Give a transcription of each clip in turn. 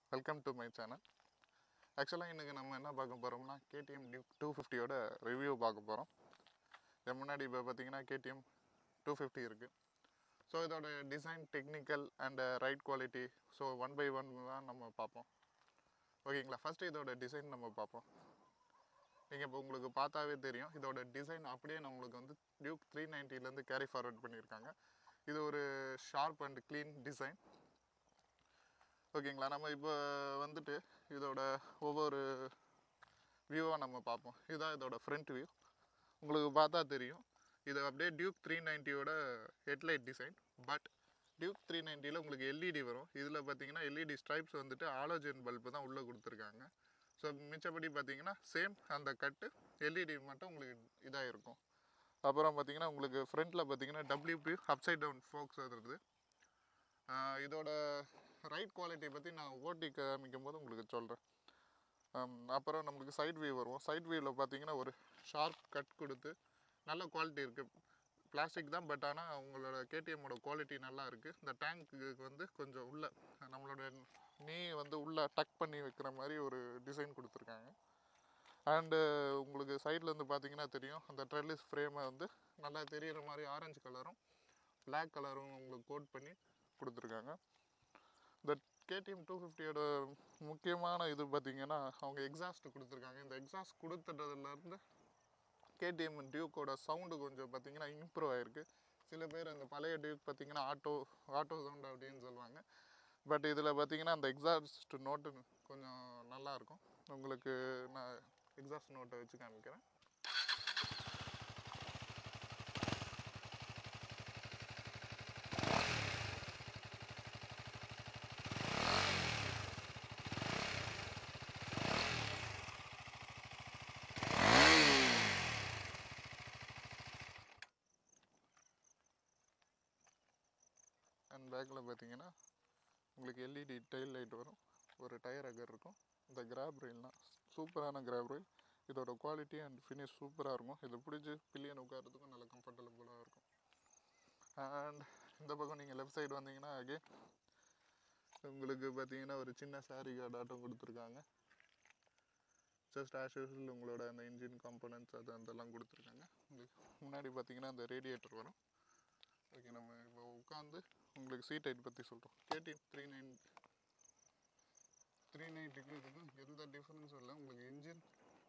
Welcome to my channel ஆக்சுவலாக இன்றைக்கி நம்ம என்ன பார்க்க போகிறோம்னா கேடிஎம் டியூக் டூ ஃபிஃப்டியோட ரிவ்யூ பார்க்க போகிறோம் இது முன்னாடி இப்போ பார்த்தீங்கன்னா கேடிஎம் டூ ஃபிஃப்டி இருக்குது ஸோ இதோட design technical and ride quality so one by one தான் நம்ம பார்ப்போம் ஓகேங்களா ஃபஸ்ட்டு இதோட டிசைன் நம்ம பார்ப்போம் நீங்கள் இப்போ உங்களுக்கு பார்த்தாவே தெரியும் இதோட டிசைன் அப்படியே நம்மளுக்கு வந்து டியூக் த்ரீ நைன்ட்டிலேருந்து கேரி ஃபார்வர்ட் பண்ணியிருக்காங்க இது ஒரு ஷார்ப் அண்ட் க்ளீன் டிசைன் ஓகேங்களா நம்ம இப்போ வந்துட்டு இதோட ஒவ்வொரு வியூவாக நம்ம பார்ப்போம் இதுதான் இதோட ஃப்ரண்ட் வியூ உங்களுக்கு பார்த்தா தெரியும் இது அப்படியே டியூக் த்ரீ நைன்ட்டியோட headlight design but Duke three நைன்ட்டியில் உங்களுக்கு எல்இடி வரும் இதில் பார்த்தீங்கன்னா எல்இடி ஸ்ட்ரைப்ஸ் வந்துட்டு ஆலோஜன் பல்பு தான் உள்ளே கொடுத்துருக்காங்க ஸோ மிச்சப்படி பார்த்தீங்கன்னா சேம் அந்த கட்டு எல்இடி மட்டும் உங்களுக்கு இதாக இருக்கும் அப்புறம் பார்த்தீங்கன்னா உங்களுக்கு ஃப்ரண்ட்டில் பார்த்தீங்கன்னா டபிள்யூபி அப்சைட் டவுன் ஃபோக்ஸ் வருது ஆஹ் இதோட ரைட் குவாலிட்டியை பற்றி நான் ஓட்டி காமிக்கும் போது உங்களுக்கு சொல்கிறேன் அப்புறம் நம்மளுக்கு சைட் வியூ வருவோம் சைட் வியூவில் பார்த்தீங்கன்னா ஒரு ஷார்ப் கட் கொடுத்து நல்ல குவாலிட்டி இருக்குது பிளாஸ்டிக் தான் பட் ஆனால் உங்களோட கேடிஎம்மோட குவாலிட்டி நல்லா இருக்குது இந்த டேங்க்கு வந்து கொஞ்சம் உள்ள நம்மளோட நீ வந்து உள்ளே டக் பண்ணி வைக்கிற மாதிரி ஒரு டிசைன் கொடுத்துருக்காங்க அண்டு உங்களுக்கு சைடில் இருந்து பார்த்தீங்கன்னா தெரியும் அந்த ட்ரெல்லிஸ் ஃப்ரேமை வந்து நல்லா தெரியிற மாதிரி ஆரஞ்சு கலரும் Black கலரும் உங்களுக்கு கோட் பண்ணி கொடுத்துருக்காங்க இந்த கேடிஎம் டூ ஃபிஃப்டியோட முக்கியமான இது பார்த்தீங்கன்னா அவங்க எக்ஸாஸ்ட் கொடுத்துருக்காங்க இந்த எக்ஸாஸ்ட் கொடுத்துட்டதுலேருந்து கேடிஎம் டியூக்கோட சவுண்டு கொஞ்சம் பார்த்தீங்கன்னா இம்ப்ரூவ் ஆகிருக்கு சில பேர் அந்த பழைய டியூக் பார்த்தீங்கன்னா ஆட்டோ ஆட்டோ சவுண்ட் அப்படின்னு சொல்லுவாங்க பட் இதில் பார்த்தீங்கன்னா அந்த எக்ஸாஸ்ட் நோட்டு கொஞ்சம் நல்லா இருக்கும் உங்களுக்கு நான் எக்ஸாஸ்ட் நோட்டை வச்சு காமிக்கிறேன் அண்ட் பேக்கில் பார்த்தீங்கன்னா உங்களுக்கு எல்இடி டெயில் லைட் வரும் ஒரு டயர் அகர் இருக்கும் இந்த கிராப் ரயில்னால் சூப்பரான கிராப் ரயில் இதோட குவாலிட்டி அண்ட் ஃபினிஷ் சூப்பராக இருக்கும் இதை பிடிச்சி பில்லியன் உட்காரத்துக்கும் நல்ல கம்ஃபர்டபுளாக இருக்கும் அண்ட் இந்த பக்கம் நீங்கள் லெஃப்ட் சைடு வந்தீங்கன்னா அகே உங்களுக்கு பார்த்தீங்கன்னா ஒரு சின்ன சாரி கார்டாட்டம் கொடுத்துருக்காங்க ஜஸ்ட் ஆஸ் யூஸ்வல் உங்களோட அந்த இன்ஜின் காம்பனன்ட்ஸ் அது அதெல்லாம் கொடுத்துருக்காங்க உங்களுக்கு முன்னாடி பார்த்தீங்கன்னா அந்த ரேடியேட்டர் வரும் ஓகே நம்ம இப்போ உட்காந்து உங்களுக்கு சீட் ஹைட் பற்றி சொல்கிறோம் கேடிஎம் த்ரீ நைன் த்ரீ நைன்ட்டுக்கு இதுக்கும் எந்த டிஃப்ரென்ஸும் இல்லை உங்களுக்கு இன்ஜின்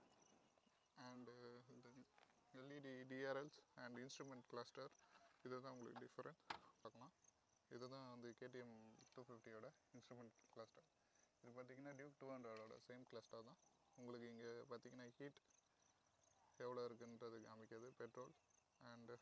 அண்டு இந்த LED DRLs and instrument cluster இதுதான் உங்களுக்கு டிஃப்ரெண்ட் பார்க்கலாம் இதுதான் வந்து கேடிஎம் டூ ஃபிஃப்டியோட இன்ஸ்ட்ருமெண்ட் கிளஸ்டர் இது பார்த்தீங்கன்னா டியூக் டூ ஹண்ட்ரடோட சேம் கிளஸ்டர் தான் உங்களுக்கு இங்கே பார்த்தீங்கன்னா ஹீட் எவ்வளோ இருக்குன்றது காமிக்கிறது petrol and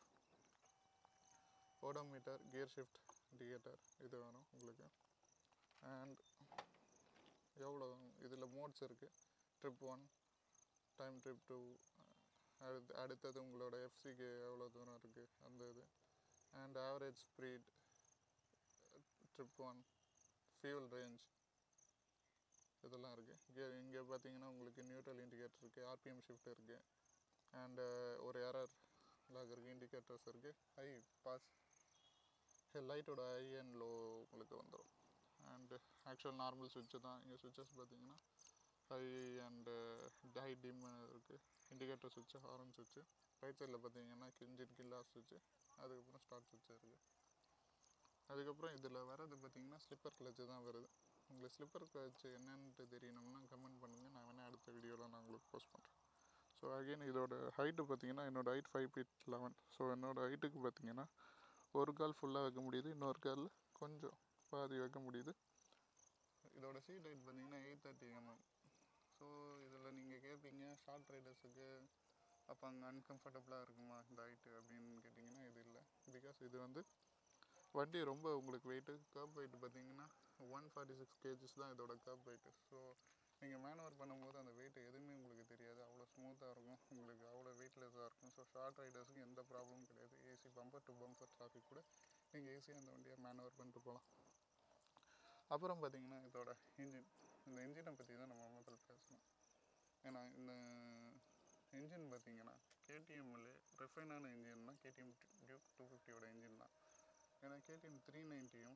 odometer gear shift indicator இது வேணும் உங்களுக்கு அண்ட் எவ்வளோ இதில் மோட்ஸ் இருக்குது trip one time trip two அடுத்து அடுத்தது உங்களோட எஃப்சிக்கு எவ்வளோ தூரம் இருக்குது அந்த இது and average speed trip one fuel range இதெல்லாம் இருக்குது இங்கே இங்கே பார்த்தீங்கன்னா உங்களுக்கு நியூட்ரல் இண்டிகேட்டர் இருக்குது ஆர்பிஎம் ஷிஃப்ட் இருக்குது அண்டு ஒரு எரர் லாக் இருக்குது இண்டிகேட்டர்ஸ் இருக்குது ஹை பாஸ் லைட்டோட ஹை அண்ட் லோ உங்களுக்கு வந்துடும் அண்டு ஆக்சுவல் நார்மல் சுவிட்சு தான் இங்கே சுவிட்சஸ் பார்த்தீங்கன்னா ஹை அண்டு ஹை டிம் இருக்குது இண்டிகேட்டர் சுவிட்சு ஹாரன் சுவிட்சு ரைட் சைடில் பார்த்தீங்கன்னா இன்ஜின் கில்லா சுவிட்சு அதுக்கப்புறம் ஸ்டார்ட் சுவிட்சு இருக்குது அதுக்கப்புறம் இதில் வர்றது பார்த்தீங்கன்னா ஸ்லிப்பர் கிளச்சு தான் வருது உங்களுக்கு ஸ்லிப்பர் கிளச்சு என்னன்ட்டு தெரியணும்னா கமெண்ட் பண்ணுங்கள் நான் வேணால் அடுத்த வீடியோவில் நான் உங்களுக்கு போஸ்ட் பண்ணுறேன் ஸோ அகைன் இதோட ஹைட்டு பார்த்தீங்கன்னா என்னோடய height five feet eleven so என்னோடய ஹைட்டுக்கு பார்த்தீங்கன்னா ஒரு கால் ஃபுல்லாக வைக்க முடியுது இன்னொரு கால் கொஞ்சம் பாதி வைக்க முடியுது இதோட சீட் ஹைட் பார்த்தீங்கன்னா எயிட் தேர்ட்டி எம்எம் ஸோ இதில் நீங்கள் கேட்பீங்க ஷார்ட் ரைடர்ஸுக்கு அப்போ அங்கே அன்கம்ஃபர்டபுளாக இருக்குமா இந்த ஹைட்டு அப்படின்னு கேட்டிங்கன்னா இது இல்லை பிகாஸ் இது வந்து வண்டி ரொம்ப உங்களுக்கு வெயிட்டு கர்ப் வெயிட் பார்த்தீங்கன்னா ஒன் ஃபார்ட்டி சிக்ஸ் கேஜிஸ் தான் இதோட கர்ப் வெயிட்டு ஸோ நீங்கள் மேனுவர் பண்ணும்போது அந்த வெயிட் எதுவுமே உங்களுக்கு தெரியாது அவ்வளோ ஸ்மூத்தாக இருக்கும் உங்களுக்கு அவ்வளோ வெயிட்லெஸ்ஸாக இருக்கும் ஸோ ஷார்ட் ரைடர்ஸுக்கு எந்த ப்ராப்ளமும் கிடையாது ஏசி பம்பர் டு பம்பர் டிராஃபிக் கூட நீங்கள் ஈஸியாக அந்த வண்டியை மேனுவர் பண்ணிட்டு போகலாம் அப்புறம் பார்த்தீங்கன்னா இதோட இன்ஜின் இந்த இன்ஜினை பற்றி தான் நம்ம முதல்ல பேசணும் ஏன்னா இந்த இன்ஜின் பார்த்தீங்கன்னா கேடிஎம்மில் ரெஃபைனான இன்ஜின்னா கேடிஎம் டியூக் டூ ஃபிஃப்டியோட இன்ஜின் தான் ஏன்னா கேடிஎம் த்ரீ நைன்ட்டியும்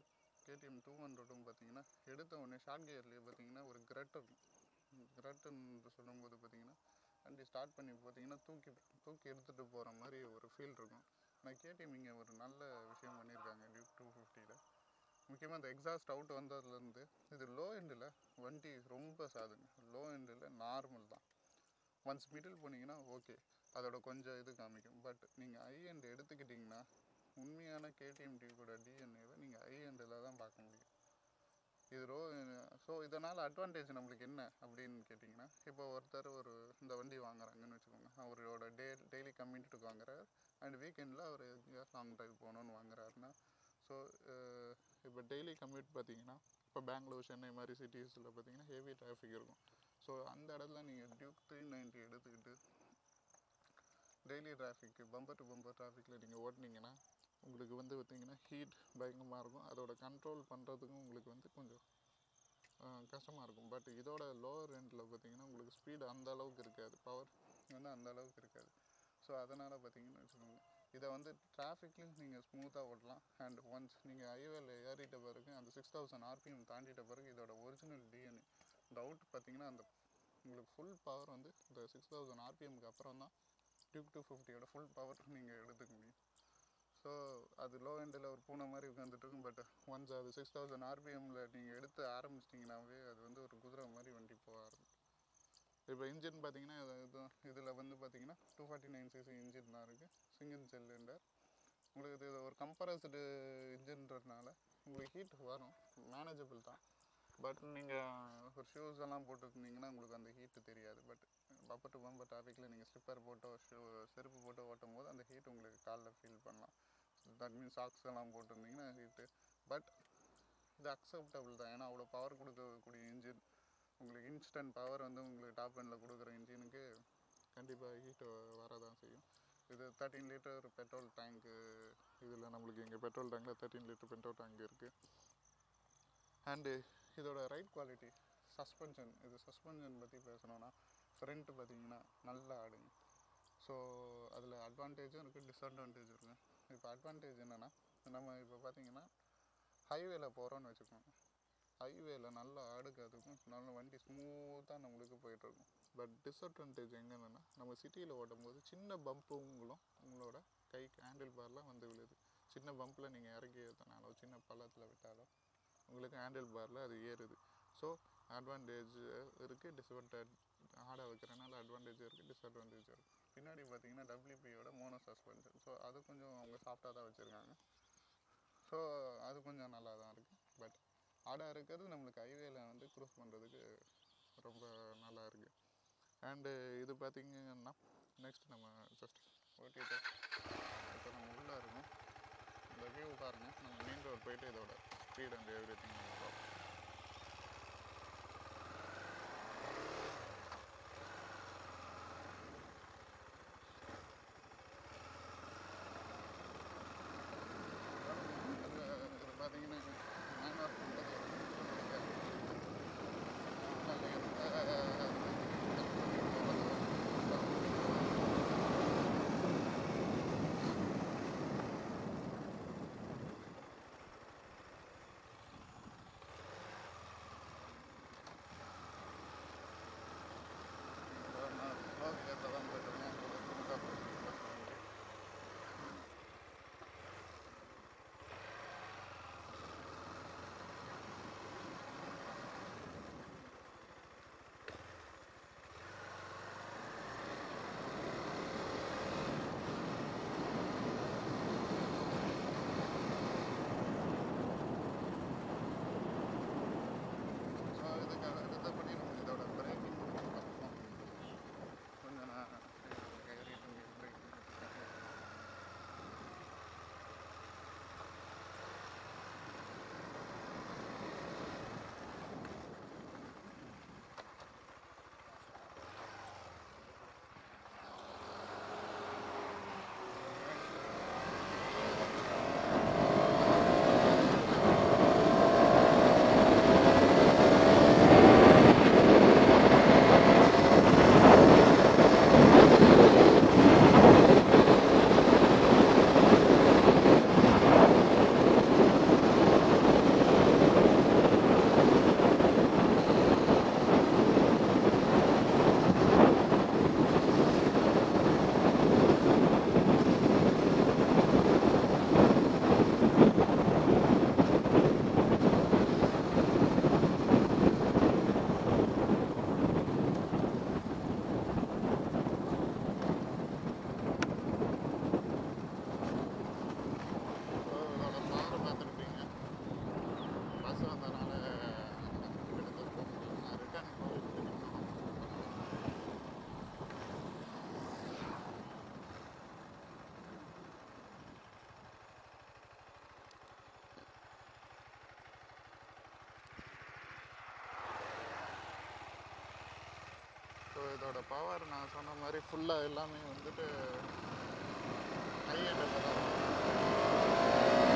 கேடிஎம் டூ ஹண்ட்ரடும் பார்த்தீங்கன்னா எடுத்த உடனே ஷார்ட் கியர்லேயே பார்த்தீங்கன்னா ஒரு கிரட் இருக்கும் கிரட்டுன்னு சொல்லும்போது பார்த்தீங்கன்னா வண்டி ஸ்டார்ட் பண்ணி பார்த்தீங்கன்னா தூக்கி தூக்கி எடுத்துகிட்டு போகிற மாதிரி ஒரு ஃபீல் இருக்கும் ஆனால் கேடிஎம் இங்கே ஒரு நல்ல விஷயம் பண்ணியிருக்காங்க டியூக் டூ ஃபிஃப்டியில் முக்கியமாக இந்த எக்ஸாஸ்ட் அவுட் வந்ததுலேருந்து இது லோ எண்டில் வண்டி ரொம்ப சாதுங்க லோ எண்டில் நார்மல் தான் ஒன்ஸ் மிடில் போனீங்கன்னா ஓகே அதோட கொஞ்சம் இது காமிக்கும் பட் நீங்கள் ஐ எண்ட் எடுத்துக்கிட்டிங்கன்னா உண்மையான கேடிஎம் டியூக்கோட டிஎன்ஏவை நீங்கள் ஐ எண்டில் தான் பார்க்க முடியும் இது ரோ ஸோ இதனால் அட்வான்டேஜ் நம்மளுக்கு என்ன அப்படின்னு கேட்டிங்கன்னா இப்போ ஒருத்தர் ஒரு இந்த வண்டி வாங்குறாங்கன்னு வச்சுக்கோங்க அவரோட டே டெய்லி கம்யூனிட்டுக்கு வாங்குறாரு அண்ட் வீக்கெண்டில் அவர் எங்கேயாவது லாங் டிரைவ் போகணுன்னு வாங்குறாருன்னா ஸோ இப்போ டெய்லி கம்யூட் பார்த்தீங்கன்னா இப்போ பெங்களூர் சென்னை மாதிரி சிட்டிஸில் பார்த்தீங்கன்னா ஹெவி டிராஃபிக் இருக்கும் ஸோ அந்த இடத்துல நீங்கள் டியூக் த்ரீ நைன்ட்டி எடுத்துக்கிட்டு டெய்லி டிராஃபிக்கு பம்பர் டு பம்பர் டிராஃபிக்கில் நீங்கள் ஓட்டுனீங்கன்னா உங்களுக்கு வந்து பார்த்தீங்கன்னா ஹீட் பயங்கரமாக இருக்கும் அதோட கண்ட்ரோல் பண்ணுறதுக்கும் உங்களுக்கு வந்து கொஞ்சம் கஷ்டமாக இருக்கும் பட் இதோட லோவர் எண்டில் பார்த்தீங்கன்னா உங்களுக்கு ஸ்பீடு அந்த அளவுக்கு இருக்காது பவர் வந்து அந்த அளவுக்கு இருக்காது ஸோ அதனால் பார்த்தீங்கன்னா வச்சுக்கோங்க இதை வந்து டிராஃபிக்லையும் நீங்கள் ஸ்மூத்தாக ஓட்டலாம் அண்ட் ஒன்ஸ் நீங்கள் ஹைவேல ஏறிட்ட பிறகு அந்த சிக்ஸ் தௌசண்ட் ஆர்பிஎம் தாண்டிட்ட பிறகு இதோட ஒரிஜினல் டிஎன்ஏ இந்த அவுட் பார்த்தீங்கன்னா அந்த உங்களுக்கு ஃபுல் பவர் வந்து இந்த சிக்ஸ் தௌசண்ட் ஆர்பிஎம்க்கு அப்புறம் தான் டியூக் டூ ஃபிஃப்டியோட ஃபுல் பவர் நீங்கள் எடுத்துக்க முடியும் ஸோ அது லோ எண்டில் ஒரு பூனை மாதிரி உட்காந்துட்டு இருக்கும் பட் ஒன்ஸ் அது சிக்ஸ் தௌசண்ட் ஆர்பிஎம்மில் நீங்கள் எடுத்து ஆரம்பிச்சிட்டிங்கனாவே அது வந்து ஒரு குதிரை மாதிரி வண்டி போக ஆரம்பிக்கும் இப்போ இன்ஜின் பார்த்தீங்கன்னா இது இது இதில் வந்து பார்த்தீங்கன்னா two forty nine CC engine தான் இருக்குது சிங்கிள் சிலிண்டர் உங்களுக்கு இது ஒரு கம்ப்ரஸ்டு இன்ஜின்றதுனால உங்களுக்கு ஹீட் வரும் மேனேஜபிள் தான் பட் நீங்கள் ஒரு ஷூஸ் எல்லாம் போட்டுருந்தீங்கன்னா உங்களுக்கு அந்த ஹீட்டு தெரியாது பட் பப்பர் டு பம்பர் டிராஃபிக்கில் நீங்கள் ஸ்லிப்பர் போட்டோ ஷூ செருப்பு போட்டு ஓட்டும் போது அந்த ஹீட் உங்களுக்கு காலில் ஃபீல் பண்ணலாம் தட் மீன்ஸ் சாக்ஸ் எல்லாம் போட்டிருந்தீங்கன்னா ஹீட்டு பட் இது அக்செப்டபிள் தான் ஏன்னா அவ்வளோ பவர் கொடுக்கக்கூடிய இன்ஜின் உங்களுக்கு இன்ஸ்டன்ட் பவர் வந்து உங்களுக்கு டாப் எண்டில் கொடுக்குற இன்ஜினுக்கு கண்டிப்பாக ஹீட்டு வரதான் செய்யும் இது தேர்ட்டீன் லிட்டர் பெட்ரோல் டேங்க்கு இதில் நம்மளுக்கு இங்கே பெட்ரோல் டேங்கில் தேர்ட்டீன் லிட்டர் பெட்ரோல் டேங்க் இருக்குது அண்டு இதோட ரைட் குவாலிட்டி சஸ்பென்ஷன் இது சஸ்பென்ஷன் பற்றி பேசணும்னா ஃப்ரண்ட்டு பார்த்தீங்கன்னா நல்லா ஆடுங்க ஸோ அதில் அட்வான்டேஜும் இருக்குது டிஸ்அட்வான்டேஜும் இருக்குது இப்போ அட்வான்டேஜ் என்னென்னா நம்ம இப்போ பார்த்தீங்கன்னா ஹைவேல போகிறோன்னு வச்சுக்கோங்க ஹைவேல நல்லா ஆடுக்கிறதுக்கும் நல்ல வண்டி ஸ்மூத்தாக நம்மளுக்கு போயிட்டுருக்கும் பட் டிஸ்அட்வான்டேஜ் எங்கன்னா நம்ம சிட்டியில் ஓட்டும்போது சின்ன பம்புங்களும் உங்களோட கைக்கு ஹேண்டில் பார்லாம் வந்து விழுது சின்ன பம்பில் நீங்கள் இறக்கி ஏற்றினாலோ சின்ன பள்ளத்தில் விட்டாலோ உங்களுக்கு ஹேண்டில் பாரில் அது ஏறுது ஸோ அட்வான்டேஜ் இருக்குது டிஸ்அட்வான்டேஜ் ஆட வைக்கிறனால அட்வான்டேஜ் இருக்குது டிஸ்அட்வான்டேஜ் இருக்குது பின்னாடி பார்த்தீங்கன்னா டபிள்யூபியோட மோனோ சஸ்பென்ஷன் ஸோ அது கொஞ்சம் அவங்க சாஃப்டாக தான் வச்சுருக்காங்க ஸோ அது கொஞ்சம் நல்லா தான் இருக்குது பட் ஆடாக இருக்கிறது நம்மளுக்கு ஹைவேல வந்து க்ரூஸ் பண்ணுறதுக்கு ரொம்ப நல்லா இருக்குது அண்டு இது பார்த்திங்கன்னா நெக்ஸ்ட் நம்ம ஜஸ்ட் ஓட்டிட்டு இப்போ நம்ம உள்ளே இருக்கோம் இந்த வியூ பாருங்க நம்ம மெயின் ரோட் போயிட்டு இதோட ஸ்பீட் அண்ட் எவ்ரி திங் இது பார்த்தீங்கன்னா மேனுவல் பண்ணுறது நான் லோகத்தில் தான் போயிட்டுருக்கேன் ஸ்மூத்தாக போயிட்டு இதோட பவர் நான் சொன்ன மாதிரி ஃபுல்லாக எல்லாமே வந்துட்டு ஹை எண்டில் தான் இருக்கு.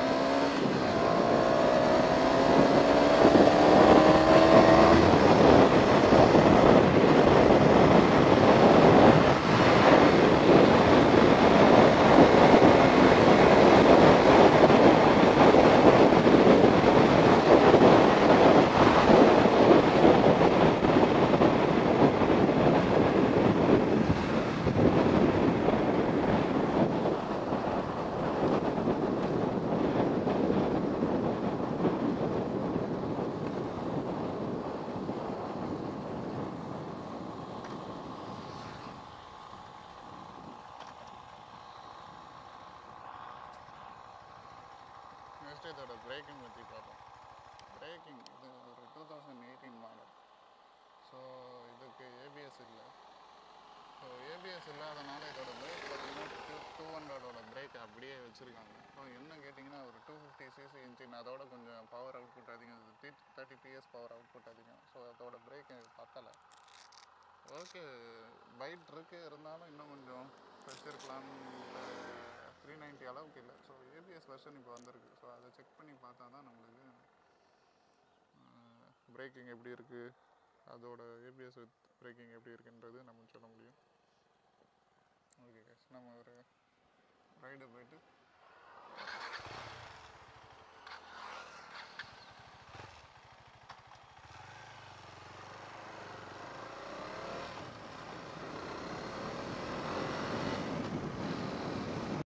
நெக்ஸ்ட் இதோட பிரேக்கிங் பற்றி பார்ப்போம் பிரேக்கிங் இது ஒரு two thousand eighteen model so இதுக்கு ஏபிஎஸ் இல்லை ஸோ ஏபிஎஸ் இல்லாதனால இதோட பிரேக் பார்த்தீங்கன்னா டூ டூ ஹண்ட்ரடோட பிரேக் அப்படியே வச்சுருக்காங்க ஸோ என்ன கேட்டிங்கன்னா ஒரு டூ ஃபிஃப்டி சிசி இன்ஜின் அதோட கொஞ்சம் பவர் அவுட்புட் அதிகம் three thirty PS power output அதிகம் ஸோ அதோட பிரேக் எனக்கு பத்தலை ஓகே பைட் இருக்குது இருந்தாலும் இன்னும் கொஞ்சம் வச்சிருக்கலாம் த்ரீ நைன்ட்டி அளவுக்கு இல்லை ஸோ ஏபிஎஸ் வெர்ஷன் இப்போ வந்திருக்கு ஸோ அதை செக் பண்ணி பார்த்தா தான் நம்மளுக்கு பிரேக்கிங் எப்படி இருக்குது அதோட ஏபிஎஸ் வித் பிரேக்கிங் எப்படி இருக்குன்றது நம்ம சொல்ல முடியும் ஓகே guys நம்ம ஒரு ரைடு போயிட்டு